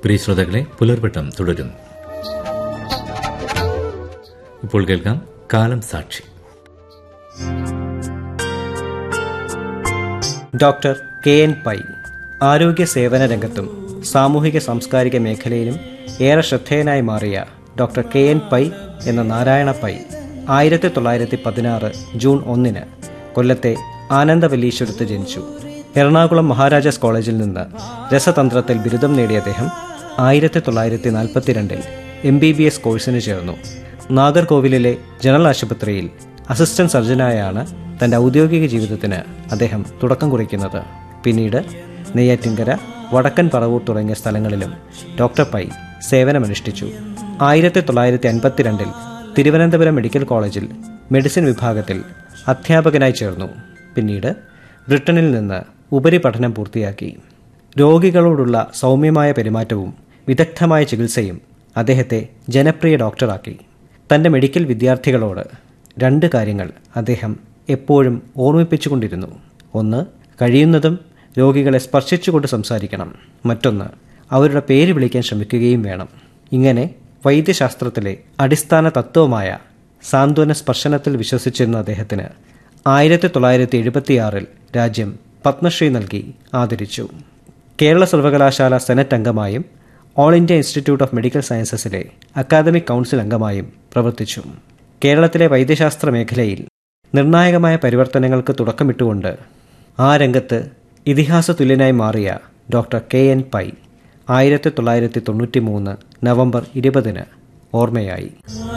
പ്രിയ ശ്രോതാക്കളെ പുലർവട്ടം തുടരും ഇപ്പോൾ കേൾക്കാം കാലം സാക്ഷി ഡോക്ടർ കെ എൻ പൈ ആരോഗ്യ സേവന രംഗത്തും സാമൂഹിക സാംസ്കാരിക മേഖലയിലും ഏറെ ശ്രദ്ധേയനായി മാറിയ ഡോക്ടർ കെ എൻ പൈ എന്ന നാരായണ പൈ ആയിരത്തി തൊള്ളായിരത്തി പതിനാറ് ജൂൺ ഒന്നിന് കൊല്ലത്തെ ആനന്ദവല്ലീശ്വരത്ത് ജനിച്ചു എറണാകുളം മഹാരാജാസ് കോളേജിൽ നിന്ന് രസതന്ത്രത്തിൽ ബിരുദം നേടിയ അദ്ദേഹം ആയിരത്തി തൊള്ളായിരത്തി നാൽപ്പത്തിരണ്ടിൽ എം ബി ബി എസ് കോഴ്സിന് ചേർന്നു നാഗർകോവിലിലെ ജനറൽ ആശുപത്രിയിൽ അസിസ്റ്റന്റ് സർജനായാണ് തന്റെ ഔദ്യോഗിക ജീവിതത്തിന് അദ്ദേഹം തുടക്കം കുറിക്കുന്നത് പിന്നീട് നെയ്യാറ്റിൻകര വടക്കൻ പറവൂർ തുടങ്ങിയ സ്ഥലങ്ങളിലും ഡോക്ടർ പൈ സേവനമനുഷ്ഠിച്ചു ആയിരത്തി തൊള്ളായിരത്തി അൻപത്തിരണ്ടിൽ തിരുവനന്തപുരം മെഡിക്കൽ കോളേജിൽ മെഡിസിൻ വിഭാഗത്തിൽ അധ്യാപകനായി ചേർന്നു പിന്നീട് ബ്രിട്ടനിൽ നിന്ന് ഉപരിപഠനം പൂർത്തിയാക്കി രോഗികളോടുള്ള സൗമ്യമായ പെരുമാറ്റവും വിദഗ്ധമായ ചികിത്സയും അദ്ദേഹത്തെ ജനപ്രിയ ഡോക്ടറാക്കി തന്റെ മെഡിക്കൽ വിദ്യാർത്ഥികളോട് രണ്ട് കാര്യങ്ങൾ അദ്ദേഹം എപ്പോഴും ഓർമ്മിപ്പിച്ചുകൊണ്ടിരുന്നു ഒന്ന് കഴിയുന്നതും രോഗികളെ സ്പർശിച്ചുകൊണ്ട് സംസാരിക്കണം മറ്റൊന്ന് അവരുടെ പേര് വിളിക്കാൻ ശ്രമിക്കുകയും വേണം ഇങ്ങനെ വൈദ്യശാസ്ത്രത്തിലെ അടിസ്ഥാന തത്വമായ സാന്ത്വന സ്പർശനത്തിൽ വിശ്വസിച്ചിരുന്ന അദ്ദേഹത്തിന് ആയിരത്തി തൊള്ളായിരത്തി എഴുപത്തിയാറിൽ രാജ്യം പത്മശ്രീ നൽകി ആദരിച്ചു കേരള സർവകലാശാല സെനറ്റ് അംഗമായും all India institute of medical സയൻസസിലെ അക്കാദമിക് കൗൺസിൽ അംഗമായും പ്രവർത്തിച്ചു കേരളത്തിലെ വൈദ്യശാസ്ത്ര മേഖലയിൽ നിർണായകമായ പരിവർത്തനങ്ങൾക്ക് തുടക്കമിട്ടുകൊണ്ട് ആ രംഗത്ത് ഇതിഹാസ തുല്യനായി മാറിയ ഡോക്ടർ കെ എൻ പൈ ആയിരത്തി തൊള്ളായിരത്തി തൊണ്ണൂറ്റി മൂന്ന് നവംബർ ഇരുപതിന് ഓർമ്മയായി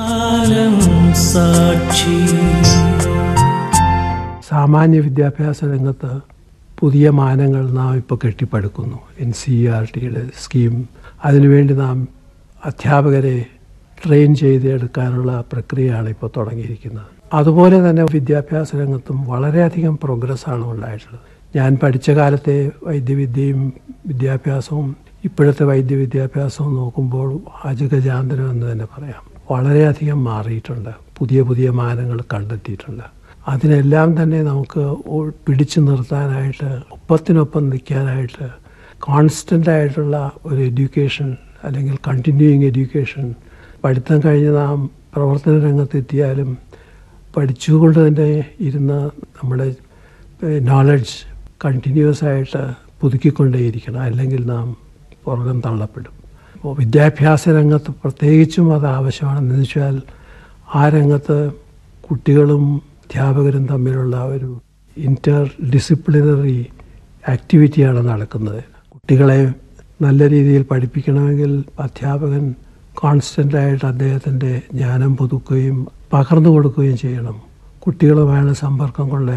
സാമാന്യ വിദ്യാഭ്യാസ രംഗത്ത് പുതിയ മാനങ്ങൾ നാം ഇപ്പോൾ കെട്ടിപ്പടുക്കുന്നു എൻ സി ആർ ടിയുടെ സ്കീം അതിനുവേണ്ടി നാം അധ്യാപകരെ ട്രെയിൻ ചെയ്തെടുക്കാനുള്ള പ്രക്രിയയാണ് ഇപ്പോൾ തുടങ്ങിയിരിക്കുന്നത് അതുപോലെ തന്നെ വിദ്യാഭ്യാസ രംഗത്തും വളരെയധികം പ്രോഗ്രസ്സാണ് ഉണ്ടായിട്ടുള്ളത് ഞാൻ പഠിച്ച കാലത്തെ വൈദ്യവിദ്യയും വിദ്യാഭ്യാസവും ഇപ്പോഴത്തെ വൈദ്യവിദ്യാഭ്യാസവും നോക്കുമ്പോൾ അജഗജാന്തരം എന്ന് തന്നെ പറയാം വളരെയധികം മാറിയിട്ടുണ്ട് പുതിയ പുതിയ മാനങ്ങൾ കണ്ടെത്തിയിട്ടുണ്ട് അതിനെല്ലാം തന്നെ നമുക്ക് പിടിച്ചു നിർത്താനായിട്ട് ഒപ്പത്തിനൊപ്പം നിൽക്കാനായിട്ട് കോൺസ്റ്റൻ്റ് ആയിട്ടുള്ള ഒരു എഡ്യൂക്കേഷൻ അല്ലെങ്കിൽ കണ്ടിന്യൂയിങ് എഡ്യൂക്കേഷൻ പഠിത്തം കഴിഞ്ഞ് നാം പ്രവർത്തന രംഗത്തെത്തിയാലും പഠിച്ചുകൊണ്ട് തന്നെ ഇരുന്ന് നമ്മുടെ നോളജ് കണ്ടിന്യൂസ് ആയിട്ട് പുതുക്കിക്കൊണ്ടേയിരിക്കണം അല്ലെങ്കിൽ നാം പുറകം തള്ളപ്പെടും അപ്പോൾ വിദ്യാഭ്യാസ രംഗത്ത് പ്രത്യേകിച്ചും അത് ആവശ്യമാണെന്ന് വെച്ചാൽ ആ രംഗത്ത് കുട്ടികളും അധ്യാപകരും തമ്മിലുള്ള ഒരു ഇൻ്റർ ഡിസിപ്ലിനറി ആക്ടിവിറ്റിയാണ് നടക്കുന്നത് കുട്ടികളെ നല്ല രീതിയിൽ പഠിപ്പിക്കണമെങ്കിൽ അധ്യാപകൻ കോൺസ്റ്റൻ്റായിട്ട് അദ്ദേഹത്തിൻ്റെ ജ്ഞാനം പുതുക്കുകയും പകർന്നു കൊടുക്കുകയും ചെയ്യണം കുട്ടികളുമായുള്ള സമ്പർക്കം കൊണ്ട്